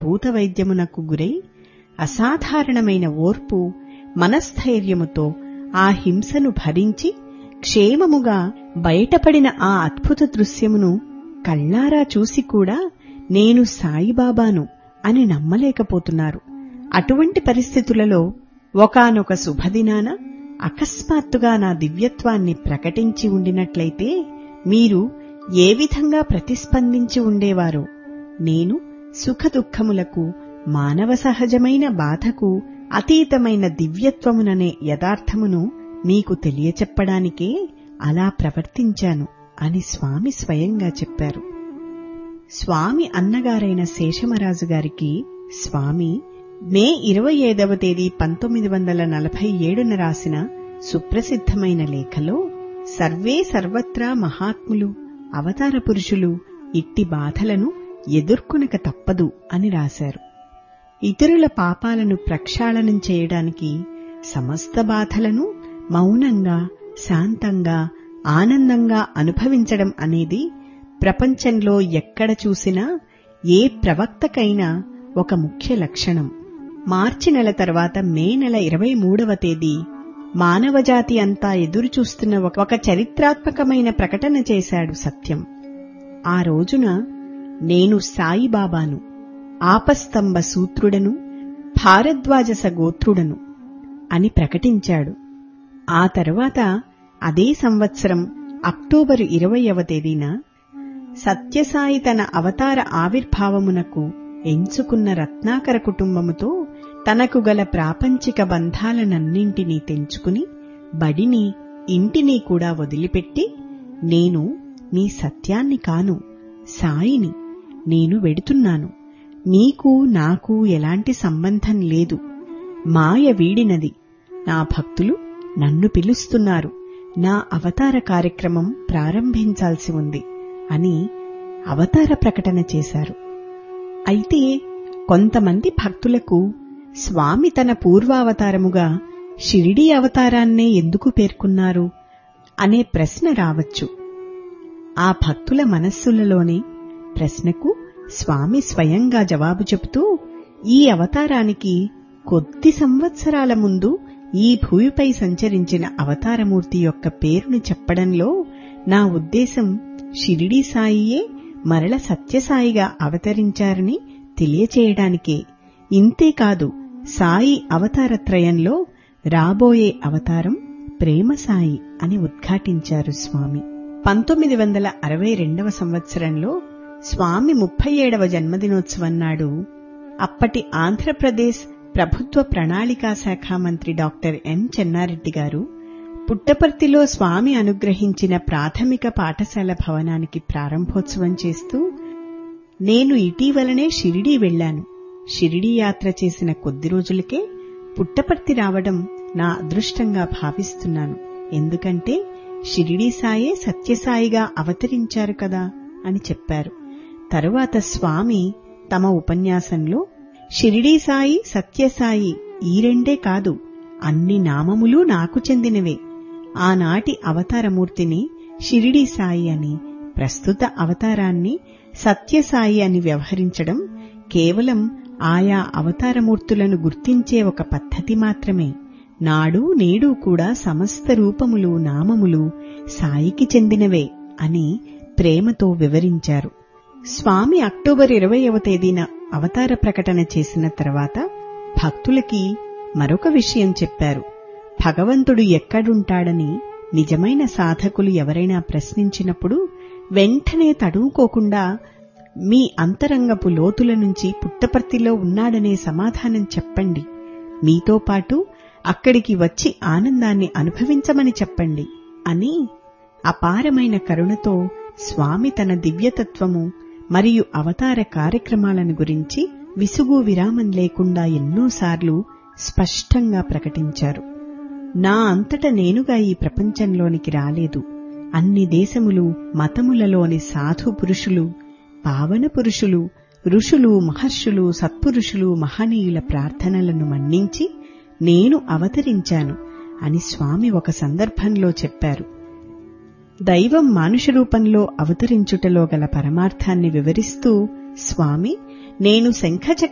భూత వైద్యమునకు గురై అసాధారణమైన ఓర్పు మనస్థైర్యముతో ఆ హింసను భరించి క్షేమముగా బయటపడిన ఆ అద్భుత దృశ్యమును కళ్ళారా చూసి కూడా నేను సాయిబాబాను అని నమ్మలేకపోతున్నారు అటువంటి పరిస్థితులలో ఒకానొక శుభదినాన అకస్మాత్తుగా నా దివ్యత్వాన్ని ప్రకటించి ఉండినట్లయితే మీరు ఏ విధంగా ప్రతిస్పందించి ఉండేవారో నేను సుఖదుఖములకు మానవ సహజమైన బాధకు అతీతమైన దివ్యత్వముననే యథార్థమును మీకు తెలియచెప్పడానికే అలా ప్రవర్తించాను అని స్వామి స్వయంగా చెప్పారు స్వామి అన్నగారైన శేషమరాజు గారికి స్వామి మే ఇరవై ఐదవ తేదీ పంతొమ్మిది వందల నలభై ఏడున రాసిన సుప్రసిద్ధమైన లేఖలో సర్వే సర్వత్రా మహాత్ములు అవతార పురుషులు ఇట్టి బాధలను ఎదుర్కొనక తప్పదు అని రాశారు ఇతరుల పాపాలను ప్రక్షాళనం చేయడానికి సమస్త బాధలను మౌనంగా శాంతంగా ఆనందంగా అనుభవించడం అనేది ప్రపంచంలో ఎక్కడ చూసినా ఏ ప్రవక్తకైనా ఒక ముఖ్య లక్షణం మార్చి నెల తర్వాత మే నెల ఇరవై మూడవ తేదీ మానవజాతి అంతా ఎదురుచూస్తున్న ఒక చరిత్రాత్మకమైన ప్రకటన చేశాడు సత్యం ఆ రోజున నేను సాయిబాబాను ఆపస్తంభ సూత్రుడను భారద్వాజస గోత్రుడను అని ప్రకటించాడు ఆ తరువాత అదే సంవత్సరం అక్టోబరు ఇరవయవ తేదీన సత్యసాయి తన అవతార ఆవిర్భావమునకు ఎంచుకున్న రత్నాకర కుటుంబముతో తనకు గల ప్రాపంచిక బంధాలనన్నింటినీ తెంచుకుని బడిని ఇంటిని కూడా వదిలిపెట్టి నేను నీ సత్యాన్ని కాను సాయిని నేను వెడుతున్నాను నీకు నాకు ఎలాంటి సంబంధం లేదు మాయ వీడినది నా భక్తులు నన్ను పిలుస్తున్నారు నా అవతార కార్యక్రమం ప్రారంభించాల్సి ఉంది అని అవతార ప్రకటన చేశారు అయితే కొంతమంది భక్తులకు స్వామి తన పూర్వావతారముగా షిరిడీ అవతారాన్నే ఎందుకు పేర్కొన్నారు అనే ప్రశ్న రావచ్చు ఆ భక్తుల మనస్సులలోని ప్రశ్నకు స్వామి స్వయంగా జవాబు చెబుతూ ఈ అవతారానికి కొద్ది సంవత్సరాల ముందు ఈ భూమిపై సంచరించిన అవతారమూర్తి యొక్క పేరును చెప్పడంలో నా ఉద్దేశం షిరిడీ సాయియే మరల సత్యసాయిగా అవతరించారని తెలియచేయడానికే ఇంతేకాదు సాయి అవతారత్రయంలో రాబోయే అవతారం ప్రేమ సాయి అని ఉద్ఘాటించారు స్వామి పంతొమ్మిది వందల అరవై రెండవ సంవత్సరంలో స్వామి ముప్పై ఏడవ జన్మదినోత్సవం నాడు అప్పటి ఆంధ్రప్రదేశ్ ప్రభుత్వ ప్రణాళికా శాఖ మంత్రి డాక్టర్ ఎం చెన్నారెడ్డి గారు పుట్టపర్తిలో స్వామి అనుగ్రహించిన ప్రాథమిక పాఠశాల భవనానికి ప్రారంభోత్సవం చేస్తూ నేను ఇటీవలనే షిరిడీ వెళ్లాను షిరిడీ యాత్ర చేసిన కొద్ది రోజులకే పుట్టపర్తి రావడం నా అదృష్టంగా భావిస్తున్నాను ఎందుకంటే షిరిడీ సాయే సత్యసాయిగా అవతరించారు కదా అని చెప్పారు తరువాత స్వామి తమ ఉపన్యాసంలో షిరిడీ సాయి సత్యసాయి ఈ రెండే కాదు అన్ని నామములు నాకు చెందినవే ఆనాటి అవతారమూర్తిని షిరిడీ సాయి అని ప్రస్తుత అవతారాన్ని సత్యసాయి అని వ్యవహరించడం కేవలం ఆయా అవతారమూర్తులను గుర్తించే ఒక పద్ధతి మాత్రమే నాడు నేడు కూడా సమస్త రూపములు నామములు సాయికి చెందినవే అని ప్రేమతో వివరించారు స్వామి అక్టోబర్ ఇరవైవ తేదీన అవతార ప్రకటన చేసిన తర్వాత భక్తులకి మరొక విషయం చెప్పారు భగవంతుడు ఎక్కడుంటాడని నిజమైన సాధకులు ఎవరైనా ప్రశ్నించినప్పుడు వెంటనే తడువుకోకుండా మీ అంతరంగపు లోతుల నుంచి పుట్టపర్తిలో ఉన్నాడనే సమాధానం చెప్పండి మీతో పాటు అక్కడికి వచ్చి ఆనందాన్ని అనుభవించమని చెప్పండి అని అపారమైన కరుణతో స్వామి తన దివ్యతత్వము మరియు అవతార కార్యక్రమాలను గురించి విసుగు విరామం లేకుండా ఎన్నోసార్లు స్పష్టంగా ప్రకటించారు నా అంతట నేనుగా ఈ ప్రపంచంలోనికి రాలేదు అన్ని దేశములు మతములలోని సాధు పురుషులు పావన పురుషులు ఋషులు మహర్షులు సత్పురుషులు మహనీయుల ప్రార్థనలను మన్నించి నేను అవతరించాను అని స్వామి ఒక సందర్భంలో చెప్పారు దైవం మానుష రూపంలో అవతరించుటలో గల పరమార్థాన్ని వివరిస్తూ స్వామి నేను శంఖచక్ర